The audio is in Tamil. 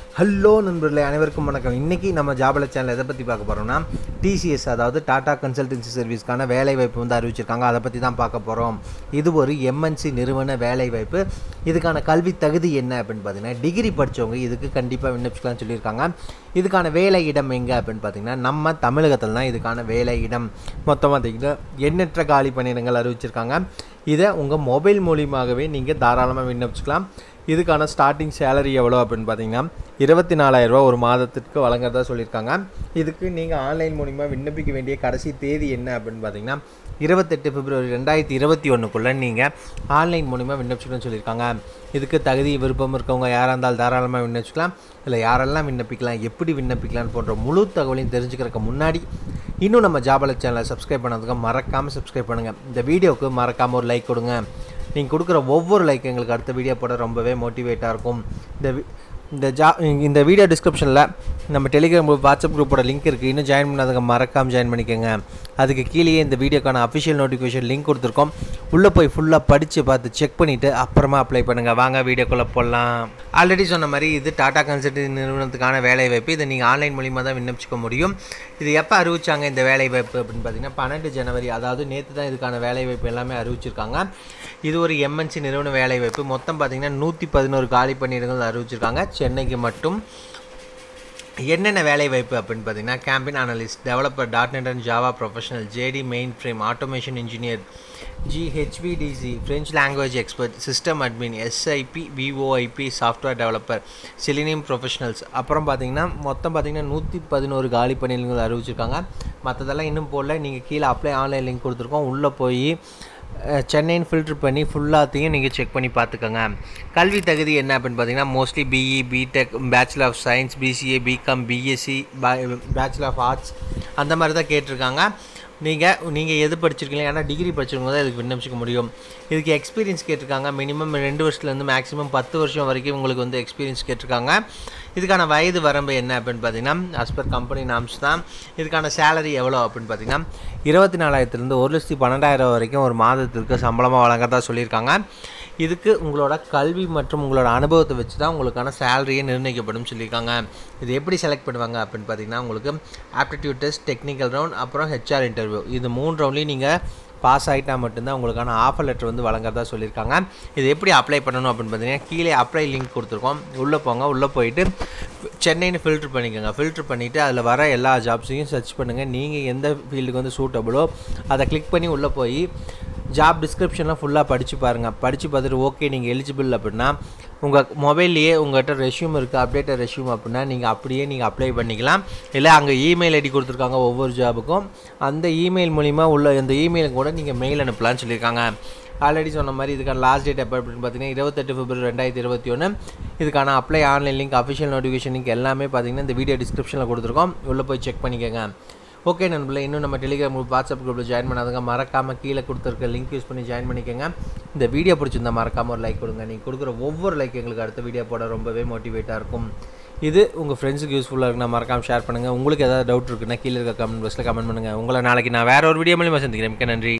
ஹலோ நண்பர்களே அனைவருக்கும் வணக்கம் இன்றைக்கி நம்ம ஜாபல சேனல் எதை பற்றி பார்க்க போகிறோம்னா டிசிஎஸ் அதாவது டாடா கன்சல்டன்சி சர்வீஸ்க்கான வேலைவாய்ப்பு வந்து அறிவிச்சிருக்காங்க அதை பற்றி தான் பார்க்க போகிறோம் இது ஒரு எம்என்சி நிறுவன வேலைவாய்ப்பு இதுக்கான கல்வி தகுதி என்ன அப்படின்னு பார்த்தீங்கன்னா டிகிரி படித்தவங்க இதுக்கு கண்டிப்பாக விண்ணப்பிக்கலாம்னு சொல்லியிருக்காங்க இதுக்கான வேலை இடம் எங்கே அப்படின்னு பார்த்தீங்கன்னா நம்ம தமிழகத்தில் தான் இதுக்கான வேலை இடம் மொத்தமாக பார்த்தீங்கன்னா எண்ணற்ற காலி பணியிடங்கள் அறிவிச்சிருக்காங்க இதை உங்கள் மொபைல் மூலியமாகவே நீங்கள் தாராளமாக விண்ணப்பிச்சுக்கலாம் இதுக்கான ஸ்டார்டிங் சேலரி எவ்வளோ அப்படின்னு பார்த்தீங்கன்னா இருபத்தி நாலாயிரரூபா ஒரு மாதத்திற்கு வழங்குறதா சொல்லியிருக்காங்க இதுக்கு நீங்கள் ஆன்லைன் மூலிமா விண்ணப்பிக்க வேண்டிய கடைசி தேதி என்ன அப்படின்னு பார்த்தீங்கன்னா இருபத்தெட்டு பிப்ரவரி ரெண்டாயிரத்தி இருபத்தி ஒன்றுக்குள்ளே நீங்கள் ஆன்லைன் மூலிமா விண்ணப்பிச்சுக்கணும்னு சொல்லியிருக்காங்க இதுக்கு தகுதி விருப்பம் இருக்கவங்க யாராக இருந்தாலும் தாராளமாக விண்ணப்பிச்சுக்கலாம் இல்லை யாரெல்லாம் விண்ணப்பிக்கலாம் எப்படி விண்ணப்பிக்கலாம் போன்ற முழு தகவலையும் தெரிஞ்சுக்கிறதுக்கு முன்னாடி இன்னும் நம்ம ஜாபல சேனலை சப்ஸ்கிரைப் பண்ணதுக்கு மறக்காமல் சப்ஸ்கிரைப் பண்ணுங்கள் இந்த வீடியோவுக்கு மறக்காமல் ஒரு லைக் கொடுங்க நீங்கள் கொடுக்குற ஒவ்வொரு லைக் எங்களுக்கு அடுத்த வீடியோ போட ரொம்பவே மோட்டிவேட்டாக இருக்கும் இந்த வி- இந்த ஜா இந்த வீடியோ டிஸ்கிரிப்ஷனில் நம்ம டெலிகிராம் குரூப் வாட்ஸ்அப் குரூப்போட லிங்க் இருக்குது இன்னும் ஜாயின் பண்ணாதவங்க மறக்காமல் ஜாயின் பண்ணிக்கோங்க அதுக்கு கீழேயே இந்த வீடியோக்கான அஃபிஷியல் நோட்டிஃபிகேஷன் லிங்க் கொடுத்துருக்கோம் உள்ளே போய் ஃபுல்லாக படித்து பார்த்து செக் பண்ணிவிட்டு அப்புறமா அப்ளை பண்ணுங்கள் வாங்க வீடியோக்குள்ளே போடலாம் ஆல்ரெடி சொன்ன மாதிரி இது டாடா கன்சல்டிங் நிறுவனத்துக்கான வேலைவாய்ப்பு இதை நீங்கள் ஆன்லைன் மூலிமா தான் விண்ணப்பிச்சுக்க முடியும் இது எப்போ அறிவிச்சாங்க இந்த வேலைவாய்ப்பு அப்படின்னு பார்த்தீங்கன்னா பன்னெண்டு ஜனவரி அதாவது நேற்று தான் இதுக்கான வேலைவாய்ப்பு எல்லாமே அறிவிச்சிருக்காங்க இது ஒரு எம்என்சி நிறுவன வேலைவாய்ப்பு மொத்தம் பார்த்தீங்கன்னா நூற்றி பதினோரு காலி பணியிடங்கள் அறிவிச்சிருக்காங்க சென்னைக்கு மட்டும் என்னென்ன வேலை வாய்ப்பு அப்படின்னு பார்த்தீங்கன்னா campaign analyst developer dot net and Java professional JD mainframe automation engineer GHVDC French language expert system admin SIP VOIP software developer Selenium professionals அப்புறம் பார்த்தீங்கன்னா மொத்தம் பார்த்தீங்கன்னா நூற்றி பதினோரு காலி பணியிடங்கள் அறிவிச்சிருக்காங்க மற்றதெல்லாம் இன்னும் போடல நீங்கள் கீழே அப்ளை ஆன்லைன் லிங்க் கொடுத்துருக்கோம் உள்ளே போய் அஹ், சென்னைன்னு ஃபில்ட்ரு பண்ணி ஃபுல்லாத்தையும் நீங்கள் செக் பண்ணி பார்த்துக்கோங்க கல்வி தகுதி என்ன அப்படின்னு பார்த்தீங்கன்னா mostly BE BTech bachelor of science BCA BCom BSc bachelor of arts அந்த மாதிரி தான் கேட்டிருக்காங்க நீங்கள் நீங்கள் எது படிச்சிருக்கீங்க ஏன்னா டிகிரி படிச்சிருக்கவங்க தான் இதுக்கு விண்ணப்பிச்சிக்க முடியும் இதுக்கு எக்ஸ்பீரியன்ஸ் கேட்டிருக்காங்க மினிமம் ரெண்டு வருஷத்துலேருந்து மேக்ஸிமம் பத்து வருஷம் வரைக்கும் உங்களுக்கு வந்து எக்ஸ்பீரியன்ஸ் கேட்டிருக்காங்க இதுக்கான வயது வரம்பு என்ன அப்படின்னு பார்த்தீங்கன்னா as per கம்பெனி நாம்ஸ் தான் இதுக்கான சேலரி எவ்வளோ அப்படின்னு பார்த்தீங்கன்னா இருபத்தி நாலாயிரத்துலேருந்து ஒரு லட்சத்தி பன்னெண்டாயிரம் வரைக்கும் ஒரு மாதத்திற்கு சம்பளமாக வழங்குறதா சொல்லியிருக்காங்க இதுக்கு உங்களோட கல்வி மற்றும் உங்களோட அனுபவத்தை வச்சு தான் உங்களுக்கான சேலரியே நிர்ணயிக்கப்படும் சொல்லியிருக்காங்க இது எப்படி செலக்ட் பண்ணுவாங்க அப்படின்னு பார்த்தீங்கன்னா உங்களுக்கு ஆப்டிடியூட் டெஸ்ட் டெக்னிக்கல் ரவுண்ட் அப்புறம் ஹெச்ஆர் இன்டர்வியூ இது மூணு ரவுண்ட்லேயும் நீங்கள் பாஸ் ஆகிட்டா மட்டும்தான் உங்களுக்கான ஆஃபர் லெட்டர் வந்து வழங்குறதா சொல்லியிருக்காங்க இது எப்படி அப்ளை பண்ணணும் அப்படின்னு பார்த்தீங்கன்னா கீழே அப்ளை லிங்க் கொடுத்துருக்கோம் உள்ளே போங்க உள்ளே போயிட்டு சென்னைன்னு ஃபில்ட்ரு பண்ணிக்கோங்க ஃபில்ட்ரு பண்ணிவிட்டு அதில் வர எல்லா ஜாப்ஸையும் சர்ச் பண்ணுங்கள் நீங்கள் எந்த ஃபீல்டுக்கு வந்து சூட்டபுளோ அதை கிளிக் பண்ணி உள்ளே போய் ஜாப் டிஸ்கிரிப்ஷன்லாம் ஃபுல்லாக படித்து பாருங்கள் படித்து பார்த்துட்டு ஓகே நீங்கள் எலிஜிபிள் அப்படின்னா உங்கள் மொபைல்லையே உங்கள்கிட்ட ரெஷ்யூம் இருக்குது அப்டேட்டட் ரெஷ்யூம் அப்படின்னா நீங்கள் அப்படியே நீங்கள் அப்ளை பண்ணிக்கலாம் இல்லை அங்கே இமெயில் ஐடி கொடுத்துருக்காங்க ஒவ்வொரு ஜாபுக்கும் அந்த இமெயில் மூலிமா உள்ள அந்த இமெயிலுக்கு கூட நீங்கள் மெயில் அனுப்பலாம்னு சொல்லியிருக்காங்க ஆல்ரெடி சொன்ன மாதிரி இதுக்கான லாஸ்ட் டேட் எப்போ அப்படின்னு பார்த்தீங்கன்னா இருபத்தெட்டு பிப்ரவரி ரெண்டாயிரத்தி இருபத்தி ஒன்று இதுக்கான apply online link official notification link எல்லாமே பார்த்தீங்கன்னா இந்த வீடியோ டிஸ்கிரிப்ஷனில் கொடுத்துருக்கோம் உள்ளே போய் செக் பண்ணிக்கோங்க ஓகே நண்பர்களே இன்னும் நம்ம டெலிகிராம் குரூப் வாட்ஸ்அப் குரூப்பில் ஜாயின் பண்ணாதவங்க மறக்காமல் கீழே கொடுத்துருக்க லிங்க் யூஸ் பண்ணி ஜாயின் பண்ணிக்கோங்க இந்த வீடியோ பிடிச்சிருந்தா மறக்காமல் ஒரு லைக் கொடுங்க நீங்கள் கொடுக்குற ஒவ்வொரு லைக் எங்களுக்கு அடுத்த வீடியோ போட ரொம்பவே மோட்டிவேட்டாக இருக்கும் இது உங்கள் ஃப்ரெண்ட்ஸுக்கு யூஸ்ஃபுல்லாக இருக்குன்னா மறக்காமல் ஷேர் பண்ணுங்கள் உங்களுக்கு ஏதாவது டவுட் இருக்குன்னா கீழே இருக்க கமெண்ட் பாக்ஸில் கமெண்ட் பண்ணுங்கள் உங்களை நாளைக்கு நான் வேற ஒரு வீடியோ மூலியமாக சந்திக்கிறேன் மிக்க நன்றி